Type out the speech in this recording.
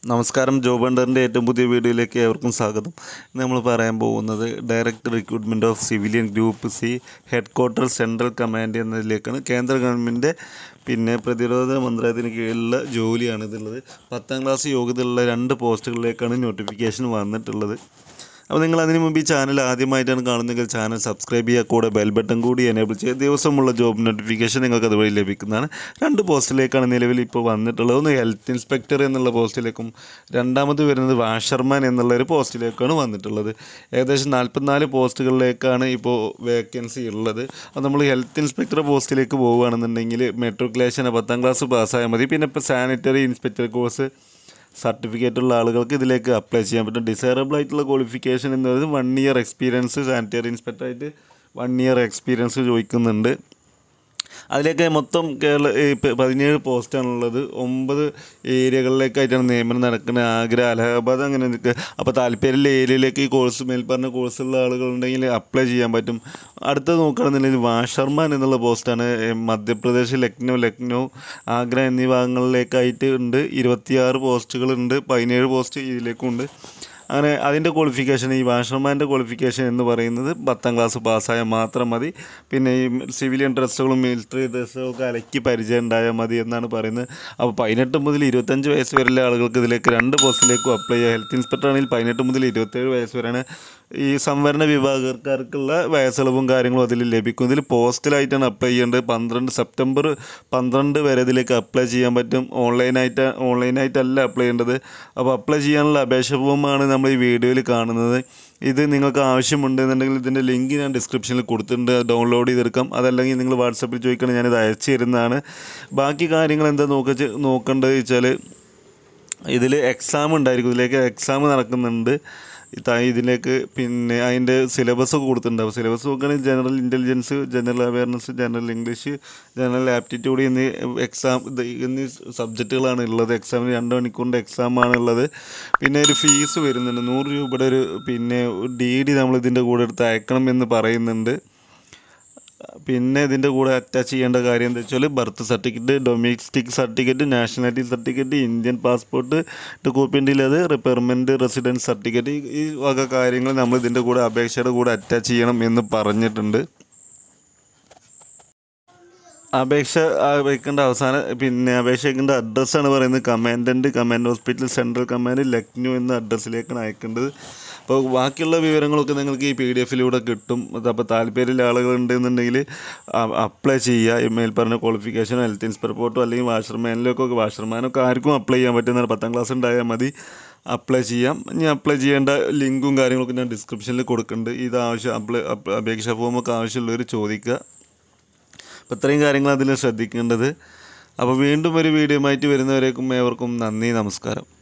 നമസ്കാരം ജോബ് അണ്ടറിൻ്റെ ഏറ്റവും പുതിയ വീഡിയോയിലേക്ക് ഏവർക്കും സ്വാഗതം ഇന്ന് നമ്മൾ പറയാൻ പോകുന്നത് direct recruitment of civilian group C head quarter central command എന്നതിലേക്കാണ് കേന്ദ്ര ഗവൺമെൻറ്റിൻ്റെ പിന്നെ പ്രതിരോധ മന്ത്രാലയത്തിന് കീഴിലുള്ള ജോലിയാണ് ഇതുള്ളത് പത്താം ക്ലാസ് യോഗ്യതയുള്ള രണ്ട് പോസ്റ്റുകളിലേക്കാണ് നോട്ടിഫിക്കേഷൻ വന്നിട്ടുള്ളത് അപ്പോൾ നിങ്ങൾ അതിന് മുമ്പ് ഈ ചാനൽ ആദ്യമായിട്ടാണ് കാണുന്നതെങ്കിൽ ചാനൽ സബ്സ്ക്രൈബ് ചെയ്യുക കൂടെ ബെൽ ബട്ടൺ കൂടി എനേബിൾ ചെയ്യുക ദിവസമുള്ള ജോബ് നോട്ടിഫിക്കേഷൻ നിങ്ങൾക്ക് അതുവഴി ലഭിക്കുന്നതാണ് രണ്ട് പോസ്റ്റിലേക്കാണ് നിലവിൽ ഇപ്പോൾ വന്നിട്ടുള്ളത് ഒന്ന് ഹെൽത്ത് ഇൻസ്പെക്ടർ എന്നുള്ള പോസ്റ്റിലേക്കും രണ്ടാമത് വരുന്നത് വാഷർമാൻ എന്നുള്ള ഒരു പോസ്റ്റിലേക്കാണ് വന്നിട്ടുള്ളത് ഏകദേശം നാൽപ്പത്തിനാല് പോസ്റ്റുകളിലേക്കാണ് ഇപ്പോൾ വേക്കൻസി ഉള്ളത് അത് നമ്മൾ ഹെൽത്ത് ഇൻസ്പെക്ടർ പോസ്റ്റിലേക്ക് പോവുകയാണെന്നുണ്ടെങ്കിൽ മെട്രിക്കുലേഷൻ പത്താം ക്ലാസ് പാസ്സായാൽ മതി പിന്നെ ഇപ്പോൾ സാനിറ്ററി ഇൻസ്പെക്ടർ കോഴ്സ് സർട്ടിഫിക്കറ്റ് ഉള്ള ആളുകൾക്ക് ഇതിലേക്ക് അപ്ലൈ ചെയ്യാൻ പറ്റും ഡിസൈറബിൾ ആയിട്ടുള്ള ക്വാളിഫിക്കേഷൻ എന്ന് പറയുന്നത് വൺ ഇയർ എക്സ്പീരിയൻസ് സാനിറ്ററി ഇൻസ്പെക്ടറായിട്ട് വൺ ഇയർ എക്സ്പീരിയൻസ് ചോദിക്കുന്നുണ്ട് അതിലേക്ക് മൊത്തം കേരള ഈ പ- പതിനേഴ് പോസ്റ്റാണുള്ളത് ഒമ്പത് ഏരിയകളിലേക്കായിട്ടാണ് നിയമനം നടക്കുന്നത് ആഗ്ര അലഹാബാദ് അങ്ങനെ നിൽക്കുക അപ്പോൾ താല്പര്യമുള്ള ഏരിയയിലേക്ക് ഈ കോഴ്സ് മേൽപ്പറഞ്ഞ കോഴ്സുള്ള ആളുകളുണ്ടെങ്കിൽ അപ്ലൈ ചെയ്യാൻ പറ്റും അടുത്തത് നോക്കുകയാണെന്നുണ്ടെങ്കിൽ വാഷർമാൻ എന്നുള്ള പോസ്റ്റാണ് ഏ, മധ്യപ്രദേശ് ലക്നൗ ലക്നൗ ആഗ്ര എന്നീ ഭാഗങ്ങളിലേക്കായിട്ട് ഉണ്ട് ഇരുപത്തിയാറ് പോസ്റ്റുകളുണ്ട് പതിനേഴ് പോസ്റ്റ് ഇതിലേക്കുണ്ട് അങ്ങനെ അതിൻ്റെ ക്വാളിഫിക്കേഷൻ ഈ വാഷർമാൻ്റെ ക്വാളിഫിക്കേഷൻ എന്ന് പറയുന്നത് പത്താം ക്ലാസ് പാസ്സായാൽ മാത്രം മതി പിന്നെ ഈ സിവിലിയൻ ഡ്രസ്സുകളും മിലിറ്ററി ഡ്രസ്സുകളും ഒക്കെ അലക്കി പരിചയം ഉണ്ടായാൽ മതി എന്നാണ് പറയുന്നത് അപ്പോൾ പതിനെട്ട് മുതൽ ഇരുപത്തഞ്ച് വയസ്സ് വരെയുള്ള ആളുകൾക്ക് ഇതിലേക്ക് രണ്ട് പോസ്റ്റിലേക്കും അപ്ലൈ ചെയ്യാം ഹെൽത്ത് ഇൻസ്പെക്ടർ ആണെങ്കിൽ പതിനെട്ട് മുതൽ ഇരുപത്തേഴ് വയസ്സ് വരെയാണ് ഈ സംവരണ വിഭാഗക്കാർക്കുള്ള വയസ്സളവും കാര്യങ്ങളും അതിൽ ലഭിക്കും ഇതിൽ പോസ്റ്റലായിട്ടാണ് അപ്ലൈ ചെയ്യേണ്ടത് പന്ത്രണ്ട് സെപ്റ്റംബർ പന്ത്രണ്ട് വരെ ഇതിലേക്ക് അപ്ലൈ ചെയ്യാൻ പറ്റും ഓൺലൈനായിട്ട് ഓൺലൈനായിട്ടല്ല അപ്ലൈ ചെയ്യേണ്ടത് അപ്പോൾ അപ്ലൈ ചെയ്യാനുള്ള അപേക്ഷ ഫോമാണ് നമ്മൾ ഈ വീഡിയോയിൽ കാണുന്നത് ഇത് നിങ്ങൾക്ക് ആവശ്യമുണ്ടെന്നുണ്ടെങ്കിൽ ഇതിൻ്റെ ലിങ്ക് ഞാൻ ഡിസ്ക്രിപ്ഷനിൽ കൊടുത്തിട്ടുണ്ട് ഡൗൺലോഡ് ചെയ്തെടുക്കാം അതല്ലെങ്കിൽ നിങ്ങൾ വാട്സപ്പിൽ ചോദിക്കുകയാണെങ്കിൽ ഞാനിത് അയച്ചു തരുന്നതാണ് ബാക്കി കാര്യങ്ങൾ എന്താ നോക്ക നോക്കേണ്ടത് വെച്ചാൽ ഇതിൽ എക്സാം ഉണ്ടായിരിക്കും ഇതിലേക്ക് എക്സാം നടക്കുന്നുണ്ട് ഇതാ ഇതിലേക്ക് പിന്നെ അതിൻ്റെ സിലബസ് ഒക്കെ കൊടുത്തിട്ടുണ്ടാവും സിലബസ് നോക്കുകയാണെങ്കിൽ general intelligence general awareness general English general aptitude എന്നീ എക്സാം ഇത് എന്നീ സബ്ജക്റ്റുകളാണ് ഉള്ളത് എക്സാമിന് രണ്ട് മണിക്കൂറിൻ്റെ എക്സാമാണ് ഉള്ളത് പിന്നെ ഒരു ഫീസ് വരുന്നുണ്ട് നൂറ് രൂപയുടെ ഒരു പിന്നെ ഡി ഡി നമ്മൾ ഇതിൻ്റെ കൂടെ എടുത്ത് അയക്കണം എന്ന് പറയുന്നുണ്ട് പിന്നെ ഇതിൻ്റെ കൂടെ അറ്റാച്ച് ചെയ്യേണ്ട കാര്യം എന്താ വെച്ചാൽ birth certificate domestic certificate nationality certificate Indian passport copy ഉണ്ടെങ്കിൽ അത് പെർമനൻറ്റ് റെസിഡൻസ് സർട്ടിഫിക്കറ്റ് ഈ വക കാര്യങ്ങൾ നമ്മൾ ഇതിൻ്റെ കൂടെ അപേക്ഷയുടെ കൂടെ അറ്റാച്ച് ചെയ്യണം എന്ന് പറഞ്ഞിട്ടുണ്ട് അപേക്ഷ വയ്ക്കേണ്ട അവസാന പിന്നെ അപേക്ഷ വയ്ക്കേണ്ട അഡ്രസ്സാണ് പറയുന്നത് commandant command hospital central command Lucknow എന്ന അഡ്രസ്സിലേക്കാണ് അയക്കേണ്ടത് അപ്പോൾ ബാക്കിയുള്ള വിവരങ്ങളൊക്കെ നിങ്ങൾക്ക് ഈ പി ഡി എഫിലൂടെ കിട്ടും അപ്പോൾ താല്പര്യമുള്ള ആളുകളുണ്ടെന്നുണ്ടെങ്കിൽ അപ്ലൈ ചെയ്യുക ഈ മേൽ പറഞ്ഞ ക്വാളിഫിക്കേഷനോ ഹെൽത്ത് ഇൻസ്പെക്ടർട്ടോ അല്ലെങ്കിൽ വാഷർമാനിലൊക്കെ വാഷർമാനൊക്കെ ആർക്കും അപ്ലൈ ചെയ്യാൻ പറ്റുന്നതാണ് പത്താം ക്ലാസ് ഉണ്ടായാൽ മതി അപ്ലൈ ചെയ്യാം ഇനി അപ്ലൈ ചെയ്യേണ്ട ലിങ്കും കാര്യങ്ങളൊക്കെ ഞാൻ ഡിസ്ക്രിപ്ഷനിൽ കൊടുക്കുന്നുണ്ട് ഇത് ആവശ്യം അപ്ലൈ അപേക്ഷാ ഫോമൊക്കെ ആവശ്യമുള്ളവർ ചോദിക്കുക അപ്പോൾ ഇത്രയും കാര്യങ്ങൾ അതിൽ ശ്രദ്ധിക്കേണ്ടത് അപ്പോൾ വീണ്ടും ഒരു വീഡിയോ ആയിട്ട് വരുന്നവരേക്കും ഏവർക്കും നന്ദി നമസ്കാരം